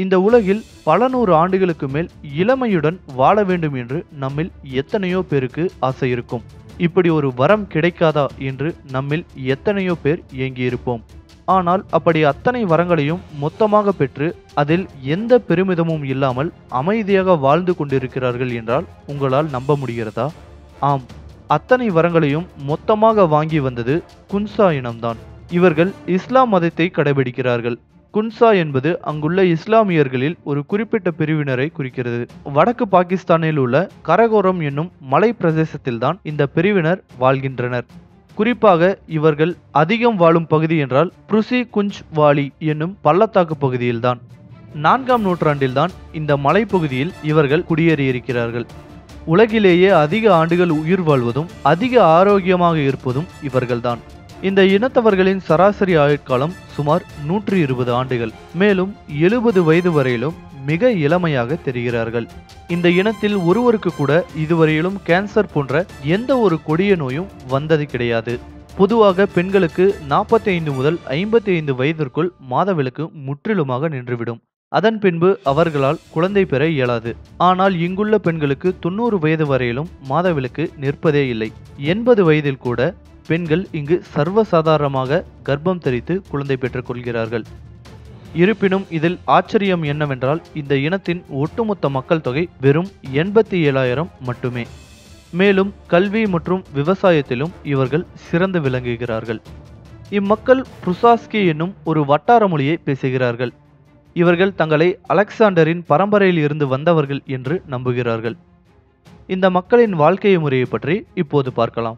இந்த உலகில் பல நூறு ஆண்டுகளுக்கு மேல் இளமையுடன் வாழ வேண்டும் என்று நம்மில் எத்தனையோ பேருக்கு ஆசை இருக்கும் இப்படி ஒரு வரம் கிடைக்காதா என்று நம்மில் எத்தனையோ பேர் ஏங்கியிருப்போம் ஆனால் அப்படி அத்தனை வரங்களையும் மொத்தமாக பெற்று அதில் எந்த பெருமிதமும் இல்லாமல் அமைதியாக வாழ்ந்து கொண்டிருக்கிறார்கள் என்றால் உங்களால் நம்ப முடிகிறதா ஆம் அத்தனை வரங்களையும் மொத்தமாக வாங்கி வந்தது குன்சா இனம்தான் இவர்கள் இஸ்லாம் மதத்தை கடைபிடிக்கிறார்கள் குன்சா என்பது அங்குள்ள இஸ்லாமியர்களில் ஒரு குறிப்பிட்ட பிரிவினரை குறிக்கிறது வடக்கு பாகிஸ்தானில் உள்ள கரகோரம் என்னும் மலை பிரதேசத்தில்தான் இந்த பிரிவினர் வாழ்கின்றனர் குறிப்பாக இவர்கள் அதிகம் வாழும் பகுதி என்றால் புருசி குஞ்ச் வாலி என்னும் பள்ளத்தாக்கு பகுதியில்தான் நான்காம் நூற்றாண்டில்தான் இந்த மலைப்பகுதியில் இவர்கள் குடியேறியிருக்கிறார்கள் உலகிலேயே அதிக ஆண்டுகள் உயிர் வாழ்வதும் அதிக ஆரோக்கியமாக இருப்பதும் இவர்கள்தான் இந்த இனத்தவர்களின் சராசரி ஆயுட்காலம் சுமார் நூற்றி இருபது ஆண்டுகள் மேலும் எழுபது வயது வரையிலும் மிக இளமையாக தெரிகிறார்கள் இந்த இனத்தில் ஒருவருக்கு கூட இதுவரையிலும் கேன்சர் போன்ற எந்த ஒரு கொடிய நோயும் வந்தது கிடையாது பொதுவாக பெண்களுக்கு 45 முதல் 55 வயதிற்குள் மாதவிலக்கு முற்றிலுமாக நின்றுவிடும் அதன் பின்பு அவர்களால் குழந்தை பெற இயலாது ஆனால் இங்குள்ள பெண்களுக்கு தொண்ணூறு வயது வரையிலும் மாதவிலக்கு நிற்பதே இல்லை எண்பது வயதில் கூட பெண்கள் இங்கு சர்வசாதாரணமாக கர்ப்பம் தரித்து குழந்தை பெற்றுக் கொள்கிறார்கள் இருப்பினும் இதில் ஆச்சரியம் என்னவென்றால் இந்த இனத்தின் ஒட்டுமொத்த மக்கள் தொகை வெறும் எண்பத்தி ஏழாயிரம் மட்டுமே மேலும் கல்வி மற்றும் விவசாயத்திலும் இவர்கள் சிறந்து விளங்குகிறார்கள் இம்மக்கள் புருசாஸ்கி என்னும் ஒரு வட்டார மொழியை பேசுகிறார்கள் இவர்கள் தங்களை அலெக்சாண்டரின் பரம்பரையில் இருந்து வந்தவர்கள் என்று நம்புகிறார்கள் இந்த மக்களின் வாழ்க்கை முறையை பற்றி இப்போது பார்க்கலாம்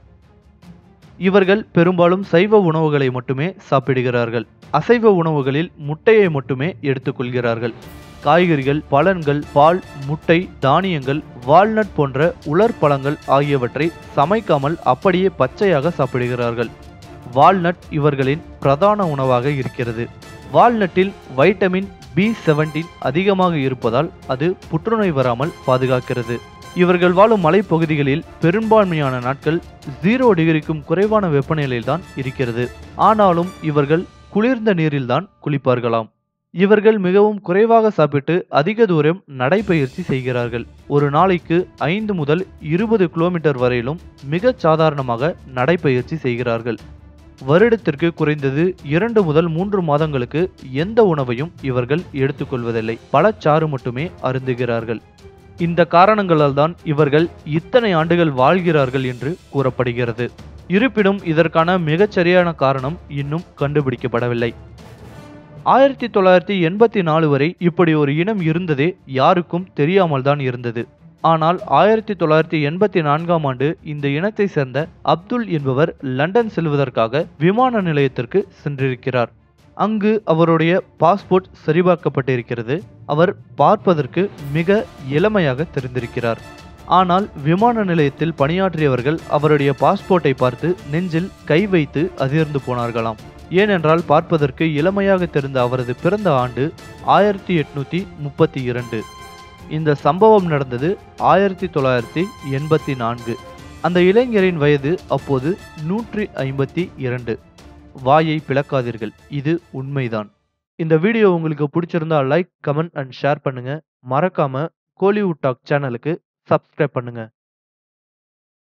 இவர்கள் பெரும்பாலும் சைவ உணவுகளை மட்டுமே சாப்பிடுகிறார்கள் அசைவ உணவுகளில் முட்டையை மட்டுமே எடுத்துக்கொள்கிறார்கள் காய்கறிகள் பழங்கள் பால் முட்டை தானியங்கள் வால்நட் போன்ற உலர் பழங்கள் ஆகியவற்றை சமைக்காமல் அப்படியே பச்சையாக சாப்பிடுகிறார்கள் வால்நட் இவர்களின் பிரதான உணவாக இருக்கிறது வால்நட்டில் வைட்டமின் பி செவன்டீன் அதிகமாக இருப்பதால் அது புற்றுநோய் வராமல் பாதுகாக்கிறது இவர்கள் வாழும் மலைப்பகுதிகளில் பெரும்பான்மையான நாட்கள் ஜீரோ டிகிரிக்கும் குறைவான வெப்பநிலையில்தான் இருக்கிறது ஆனாலும் இவர்கள் குளிர்ந்த நீரில்தான் குளிப்பார்களாம் இவர்கள் மிகவும் குறைவாக சாப்பிட்டு அதிக தூரம் நடைப்பயிற்சி செய்கிறார்கள் ஒரு நாளைக்கு ஐந்து முதல் இருபது கிலோமீட்டர் வரையிலும் மிகச் சாதாரணமாக நடைப்பயிற்சி செய்கிறார்கள் வருடத்திற்கு குறைந்தது இரண்டு முதல் மூன்று மாதங்களுக்கு எந்த உணவையும் இவர்கள் எடுத்துக்கொள்வதில்லை பழச்சாறு மட்டுமே அருந்துகிறார்கள் இந்த காரணங்களால் தான் இவர்கள் இத்தனை ஆண்டுகள் வாழ்கிறார்கள் என்று கூறப்படுகிறது இருப்பினும் இதற்கான மிகச்சரியான காரணம் இன்னும் கண்டுபிடிக்கப்படவில்லை ஆயிரத்தி தொள்ளாயிரத்தி எண்பத்தி நாலு வரை இப்படி ஒரு இனம் இருந்ததே யாருக்கும் தெரியாமல் தான் இருந்தது ஆனால் ஆயிரத்தி தொள்ளாயிரத்தி எண்பத்தி நான்காம் ஆண்டு இந்த இனத்தை சேர்ந்த அப்துல் என்பவர் லண்டன் செல்வதற்காக விமான நிலையத்திற்கு சென்றிருக்கிறார் அங்கு அவருடைய பாஸ்போர்ட் சரிபார்க்கப்பட்டிருக்கிறது அவர் பார்ப்பதற்கு மிக இளமையாக தெரிந்திருக்கிறார் ஆனால் விமான நிலையத்தில் பணியாற்றியவர்கள் அவருடைய பாஸ்போர்ட்டை பார்த்து நெஞ்சில் கை வைத்து அதிர்ந்து போனார்களாம் ஏனென்றால் பார்ப்பதற்கு இளமையாக தெரிந்த அவரது பிறந்த ஆண்டு ஆயிரத்தி எட்நூத்தி முப்பத்தி இரண்டு இந்த சம்பவம் நடந்தது ஆயிரத்தி தொள்ளாயிரத்தி எண்பத்தி நான்கு அந்த இளைஞரின் வயது அப்போது நூற்றி ஐம்பத்தி இரண்டு வாயை பிளக்காதீர்கள் இது உண்மைதான் இந்த வீடியோ உங்களுக்கு பிடிச்சிருந்தா லைக் கமெண்ட் அண்ட் ஷேர் பண்ணுங்க மறக்காம கோலிவுட் டாக் சேனலுக்கு சப்ஸ்கிரைப் பண்ணுங்க